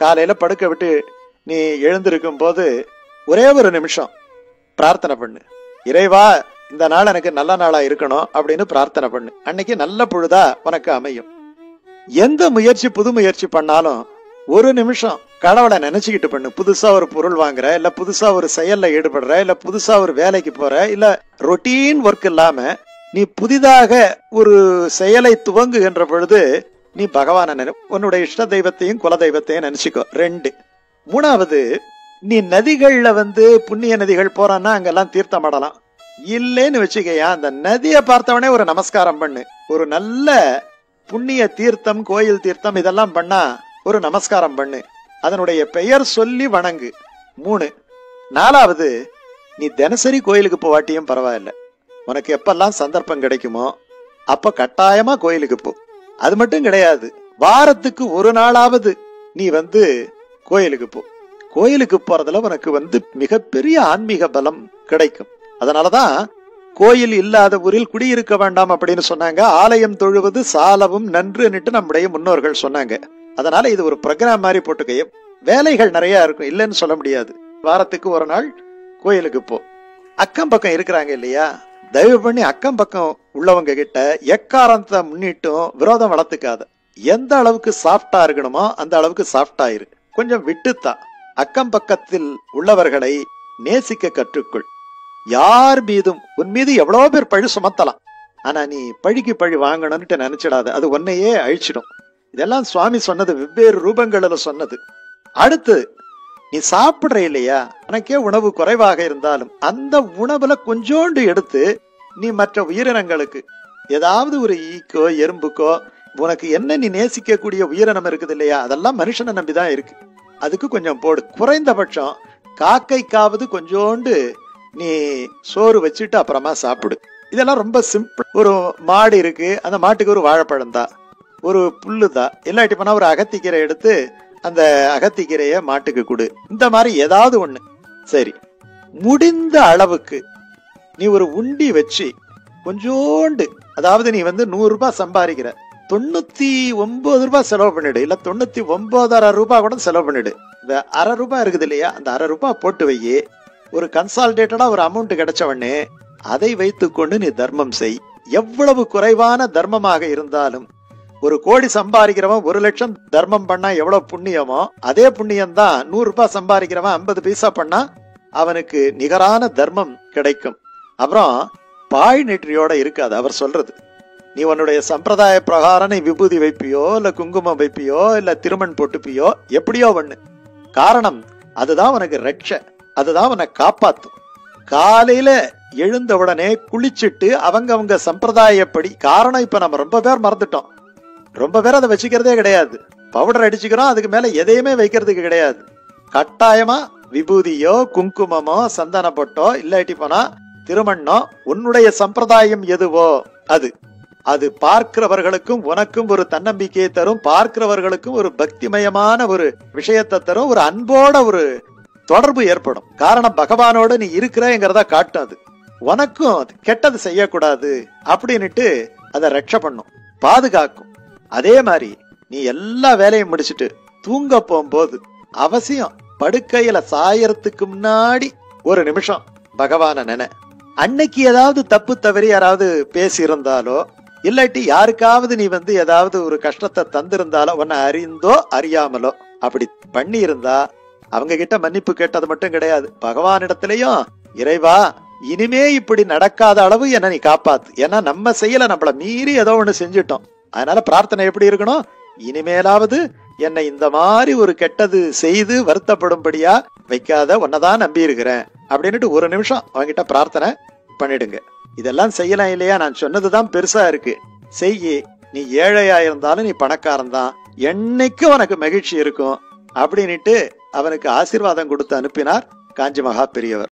காலையில படுக்க விட்டு நீ எழுந்திருக்கும் போது ஒரே ஒரு நிமிஷம் பிரார்த்தனை பண்ணு இறைவா இந்த நாள் எனக்கு நல்ல நாளா இருக்கணும் அப்படின்னு பிரார்த்தனை பண்ணு அன்னைக்கு நல்ல பொழுதா உனக்கு அமையும் எந்த முயற்சி புது முயற்சி பண்ணாலும் ஒரு நிமிஷம் கடவுளை நினைச்சுக்கிட்டு பண்ணு புதுசா ஒரு பொருள் வாங்குற இல்ல புதுசா ஒரு செயல்ல ஈடுபடுற இல்ல புதுசா ஒரு வேலைக்கு போற இல்ல ரொட்டீன் ஒர்க் இல்லாம நீ புதிதாக ஒரு செயலை துவங்குகின்ற பொழுது நீ பகவானை நினை உன்னுடைய இஷ்ட தெய்வத்தையும் குல தெய்வத்தையும் நினைச்சுக்கோ ரெண்டு மூணாவது நீ நதிகள்ல வந்து புண்ணிய நதிகள் போறான்னா அங்கெல்லாம் தீர்த்தமாடலாம் இல்லைன்னு வச்சுக்கயா அந்த நதியை பார்த்தவனே ஒரு நமஸ்காரம் பண்ணு ஒரு நல்ல புண்ணிய தீர்த்தம் கோயில் தீர்த்தம் இதெல்லாம் பண்ணா ஒரு நமஸ்காரம் பண்ணு அதனுடைய பெயர் சொல்லி வணங்கு மூணு நாலாவது நீ தினசரி கோயிலுக்கு போவாட்டியும் பரவாயில்ல உனக்கு எப்பெல்லாம் சந்தர்ப்பம் கிடைக்குமோ அப்ப கட்டாயமா கோயிலுக்கு போ அது மட்டும் கிடையாது வாரத்துக்கு ஒரு நாளாவது நீ வந்து கோயிலுக்கு போ கோயிலுக்கு போறதுல உனக்கு வந்து மிகப்பெரிய ஆன்மீக பலம் கிடைக்கும் அதனாலதான் கோயில் இல்லாத ஊரில் குடியிருக்க வேண்டாம் அப்படின்னு சொன்னாங்க ஆலயம் தொழுவது சாலவும் நன்றுன்னுட்டு நம்முடைய முன்னோர்கள் சொன்னாங்க அதனால இது ஒரு ப்ரோக்ராம் மாதிரி போட்டுக்க வேலைகள் நிறைய இருக்கும் இல்லைன்னு சொல்ல முடியாது வாரத்துக்கு ஒரு நாள் கோயிலுக்கு போ அக்கம் பக்கம் இருக்கிறாங்க இல்லையா தயவு பண்ணி அக்கம் பக்கம் உள்ளவங்க கிட்ட எக்காரத்தை முன்னிட்டும் விரோதம் வளர்த்துக்காத எந்த அளவுக்கு சாஃப்டா இருக்கணுமோ அந்த அளவுக்கு சாஃப்டா இரு கொஞ்சம் விட்டுத்தான் அக்கம் பக்கத்தில் உள்ளவர்களை நேசிக்க கற்றுக்கொள் யார் மீதும் உன் மீது எவ்வளவு பேர் பழி சுமத்தலாம் ஆனா நீ பழிக்கு பழி வாங்கணும்னுட்டு நினைச்சிடாத அது உன்னையே அழிச்சிடும் இதெல்லாம் சுவாமி சொன்னது வெவ்வேறு ரூபங்களில சொன்னது அடுத்து நீ சாப்பிடுற இல்லையா உனக்கே உணவு குறைவாக இருந்தாலும் அந்த உணவுல கொஞ்சோண்டு எடுத்து நீ மற்ற உயிரினங்களுக்கு ஏதாவது ஒரு ஈக்கோ எறும்புக்கோ உனக்கு என்ன நீ நேசிக்கக்கூடிய உயிரினம் இருக்குது இல்லையா அதெல்லாம் மனுஷனை நம்பிதான் இருக்கு அதுக்கு கொஞ்சம் போடு குறைந்தபட்சம் காக்கைக்காவது கொஞ்சோண்டு நீ சோறு வச்சுட்டு அப்புறமா சாப்பிடு இதெல்லாம் ரொம்ப சிம்பிள் ஒரு மாடு இருக்கு அந்த மாட்டுக்கு ஒரு வாழைப்பழம் தான் ஒரு புல்லு தான் இல்லாட்டி போனா ஒரு அகத்திக்கீரை எடுத்து அந்த அகத்திக்கீரைய மாட்டுக்கு கொடு இந்த மாதிரி ஏதாவது ஒண்ணு சரி முடிந்த அளவுக்கு நீ ஒரு உண்டி வச்சு கொஞ்சோண்டு அதாவது நீ வந்து நூறு ரூபாய் சம்பாதிக்கிற தொண்ணூத்தி ஒன்பது ரூபாய் செலவு பண்ணிடு இல்ல தொண்ணூத்தி ஒன்பதரை ரூபாய் கூட செலவு பண்ணிடு இந்த அரை ரூபாய் இருக்குது இல்லையா அந்த அரை ரூபாய் போட்டு வையே ஒரு கன்சால்டேட்டடா ஒரு அமௌண்ட் கிடைச்ச உடனே அதை வைத்துக்கொண்டு நீ தர்மம் செய் எவ்வளவு குறைவான தர்மமாக இருந்தாலும் ஒரு கோடி சம்பாதிக்கிறவன் ஒரு லட்சம் தர்மம் பண்ணா எவ்வளவு புண்ணியமோ அதே புண்ணியம் தான் நூறு ரூபாய் சம்பாதிக்கிறவன் ஐம்பது பைசா பண்ணா அவனுக்கு நிகரான தர்மம் கிடைக்கும் அப்புறம் பாய் நெற்றியோட இருக்காது அவர் சொல்றது நீ உன்னுடைய சம்பிரதாய பிரகாரம் நீ விபூதி வைப்பியோ இல்ல குங்குமம் வைப்பியோ இல்ல திருமண் பொட்டுப்பியோ எப்படியோ ஒண்ணு காரணம் அதுதான் உனக்கு ரட்ச அதுதான் உன்னை காப்பாத்தும் காலையில எழுந்த உடனே குளிச்சுட்டு அவங்க அவங்க சம்பிரதாயப்படி காரணம் இப்ப நம்ம ரொம்ப பேர் மறந்துட்டோம் ரொம்ப பேர் அதை வச்சுக்கிறதே கிடையாது பவுடர் அடிச்சுக்கிறோம் அதுக்கு மேல எதையுமே வைக்கிறதுக்கு கிடையாது கட்டாயமா விபூதியோ குங்குமமோ சந்தன பொட்டோ இல்லாட்டி போனா திருமண்ணம் உன்னுடைய சம்பிரதாயம் எதுவோ அது அது பார்க்கிறவர்களுக்கும் உனக்கும் ஒரு தன்னம்பிக்கையை தரும் பார்க்கிறவர்களுக்கும் ஒரு பக்திமயமான ஒரு விஷயத்தை தரும் ஒரு அன்போட ஒரு தொடர்பு ஏற்படும் காரணம் பகவானோட நீ இருக்கிறங்கிறத காட்டும் அது உனக்கும் கெட்டது செய்யக்கூடாது அப்படின்னுட்டு அதை ரட்ச பண்ணும் பாதுகாக்கும் அதே மாதிரி நீ எல்லா வேலையும் முடிச்சிட்டு தூங்க போகும்போது அவசியம் படுக்கையில சாயறதுக்கு முன்னாடி ஒரு நிமிஷம் பகவான நினை அன்னைக்கு ஏதாவது தப்பு தவறி யாராவது பேசி இருந்தாலோ இல்லாட்டி யாருக்காவது நீ வந்து ஏதாவது ஒரு கஷ்டத்தை தந்திருந்தாலோ உன்னை அறிந்தோ அறியாமலோ அப்படி பண்ணி இருந்தா அவங்க கிட்ட மன்னிப்பு கேட்டது மட்டும் கிடையாது பகவானிடத்திலையும் இறைவா இனிமே இப்படி நடக்காத அளவு என்ன நீ காப்பாத்து ஏன்னா நம்ம செய்யல நம்மள மீறி ஏதோ ஒண்ணு செஞ்சிட்டோம் அதனால பிரார்த்தனை எப்படி இருக்கணும் இனிமேலாவது என்னை இந்த மாதிரி ஒரு கெட்டது செய்து வருத்தப்படும்படியா வைக்காத உன்னதான் நம்பி இருக்கிறேன் அப்படின்னுட்டு ஒரு நிமிஷம் அவங்கிட்ட பிரார்த்தனை பண்ணிடுங்க இதெல்லாம் செய்யலாம் இல்லையா நான் சொன்னதுதான் பெருசா இருக்கு செய்யி நீ ஏழையா இருந்தாலும் நீ பணக்காரன் தான் என்னைக்கு உனக்கு மகிழ்ச்சி இருக்கும் அப்படின்னுட்டு அவனுக்கு ஆசீர்வாதம் கொடுத்து அனுப்பினார் காஞ்சி மகா பெரியவர்